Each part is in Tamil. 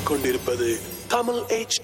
கேட்டுக்கொண்டிருப்பது தமிழ் HD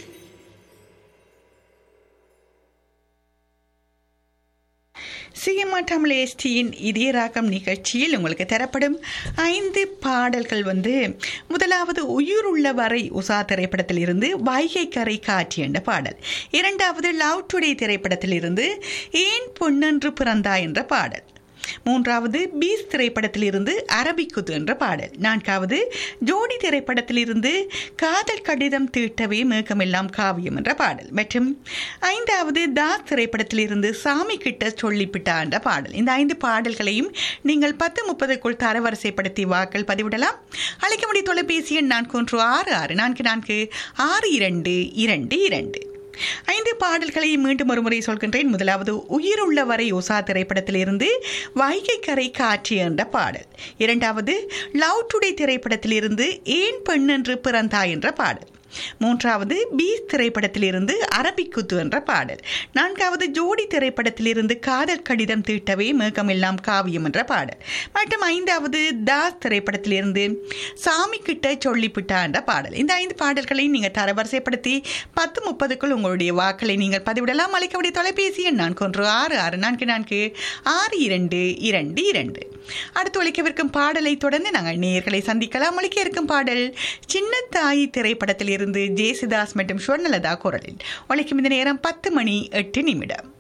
சிஎம்ஆர் தமிழ் எஸ்டியின் இதய ராகம் நிகழ்ச்சியில் உங்களுக்கு தரப்படும் ஐந்து பாடல்கள் வந்து முதலாவது உயிருள்ள வரை உஷா திரைப்படத்தில் இருந்து வைகை கரை காட்சி என்ற பாடல் இரண்டாவது லவ் டுடே திரைப்படத்தில் இருந்து ஏன் பொன்னன்று பிறந்தா என்ற பாடல் மூன்றாவது பீஸ் திரைப்படத்திலிருந்து அரபிக்குது என்ற பாடல் நான்காவது ஜோடி திரைப்படத்திலிருந்து காதல் கடிதம் தீட்டவே மேகமெல்லாம் காவியம் என்ற பாடல் மற்றும் ஐந்தாவது தாஸ் திரைப்படத்திலிருந்து சாமி கிட்ட சொல்லிப்பிட்டா என்ற பாடல் இந்த ஐந்து பாடல்களையும் நீங்கள் பத்து முப்பதுக்குள் தரவரிசைப்படுத்தி வாக்கள் பதிவிடலாம் அழைக்க முடிய தொலைபேசி எண் நான்கு ஒன்று ஆறு ஆறு நான்கு நான்கு ஆறு இரண்டு இரண்டு இரண்டு ஐந்து பாடல்களை மீண்டும் ஒருமுறை சொல்கின்றேன் முதலாவது உயிருள்ள வரை உஷா திரைப்படத்திலிருந்து வைகை கரை காட்சி என்ற பாடல் இரண்டாவது லவ் டுடே திரைப்படத்திலிருந்து ஏன் பெண் என்று பிறந்தா என்ற பாடல் மூன்றாவது பீஸ் திரைப்படத்திலிருந்து அரபிக்குத்து என்ற பாடல் நான்காவது ஜோடி திரைப்படத்திலிருந்து காதல் கடிதம் தீட்டவே மேகமெல்லாம் காவியம் என்ற பாடல் மற்றும் ஐந்தாவது தாஸ் திரைப்படத்திலிருந்து சாமி கிட்ட சொல்லிப்பிட்டா என்ற பாடல் இந்த ஐந்து பாடல்களையும் நீங்கள் தரவரிசைப்படுத்தி பத்து முப்பதுக்குள் உங்களுடைய வாக்களை நீங்கள் பதிவிடலாம் அழைக்கக்கூடிய தொலைபேசி எண் நான்கு ஒன்று ஆறு ஆறு நான்கு நான்கு ஆறு இரண்டு இரண்டு இரண்டு அடுத்து ஒழிக்கவிருக்கும் பாடலை தொடர்ந்து நாங்கள் நேயர்களை சந்திக்கலாம் ஒழிக்க இருக்கும் பாடல் சின்ன தாய் திரைப்படத்தில் இருந்து ஜேசுதாஸ் மற்றும் ஸ்வர்ணலதா குரலில் ஒழிக்கும் இந்த நேரம் பத்து மணி எட்டு நிமிடம்